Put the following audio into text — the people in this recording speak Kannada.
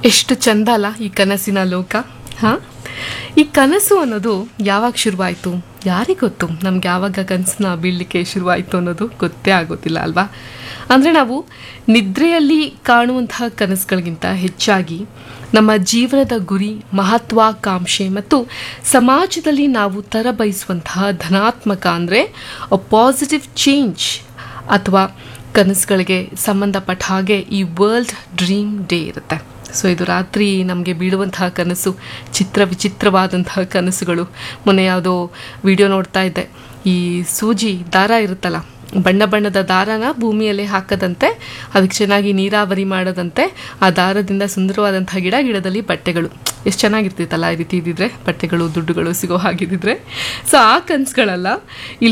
ಎಷ್ಟು ಚಂದ ಅಲ್ಲ ಈ ಕನಸಿನ ಲೋಕ ಹಾಂ ಈ ಕನಸು ಅನ್ನೋದು ಯಾವಾಗ ಶುರುವಾಯಿತು ಯಾರಿಗೆ ಗೊತ್ತು ನಮ್ಗೆ ಯಾವಾಗ ಕನಸನ್ನ ಬೀಳಲಿಕ್ಕೆ ಶುರುವಾಯಿತು ಅನ್ನೋದು ಗೊತ್ತೇ ಆಗೋದಿಲ್ಲ ಅಲ್ವಾ ಅಂದರೆ ನಾವು ನಿದ್ರೆಯಲ್ಲಿ ಕಾಣುವಂತಹ ಕನಸುಗಳಿಗಿಂತ ಹೆಚ್ಚಾಗಿ ನಮ್ಮ ಜೀವನದ ಗುರಿ ಮಹತ್ವಾಕಾಂಕ್ಷೆ ಮತ್ತು ಸಮಾಜದಲ್ಲಿ ನಾವು ತರಬಯಸುವಂತಹ ಧನಾತ್ಮಕ ಅಂದರೆ ಪಾಸಿಟಿವ್ ಚೇಂಜ್ ಅಥವಾ ಕನಸುಗಳಿಗೆ ಸಂಬಂಧಪಟ್ಟ ಹಾಗೆ ಈ ವರ್ಲ್ಡ್ ಡ್ರೀಮ್ ಡೇ ಇರುತ್ತೆ ಸೊ ಇದು ರಾತ್ರಿ ನಮಗೆ ಬೀಳುವಂತಹ ಕನಸು ಚಿತ್ರ ವಿಚಿತ್ರವಾದಂತಹ ಕನಸುಗಳು ಮೊನ್ನೆ ಯಾವುದೋ ವಿಡಿಯೋ ನೋಡ್ತಾ ಇದ್ದೆ ಈ ಸೂಜಿ ದಾರ ಇರುತ್ತಲ್ಲ ಬಣ್ಣ ಬಣ್ಣದ ದಾರನ ಭೂಮಿಯಲ್ಲಿ ಹಾಕದಂತೆ ಅದಕ್ಕೆ ಚೆನ್ನಾಗಿ ನೀರಾವರಿ ಮಾಡದಂತೆ ಆ ದಾರದಿಂದ ಸುಂದರವಾದಂತಹ ಗಿಡ ಗಿಡದಲ್ಲಿ ಬಟ್ಟೆಗಳು ಎಷ್ಟು ಚೆನ್ನಾಗಿರ್ತಿತ್ತಲ್ಲ ಈ ರೀತಿ ಇದ್ದಿದ್ರೆ ಬಟ್ಟೆಗಳು ದುಡ್ಡುಗಳು ಸಿಗೋ ಹಾಗಿದ್ದಿದ್ರೆ ಸೊ ಆ ಕನಸುಗಳೆಲ್ಲ ಇಲ್ಲಿ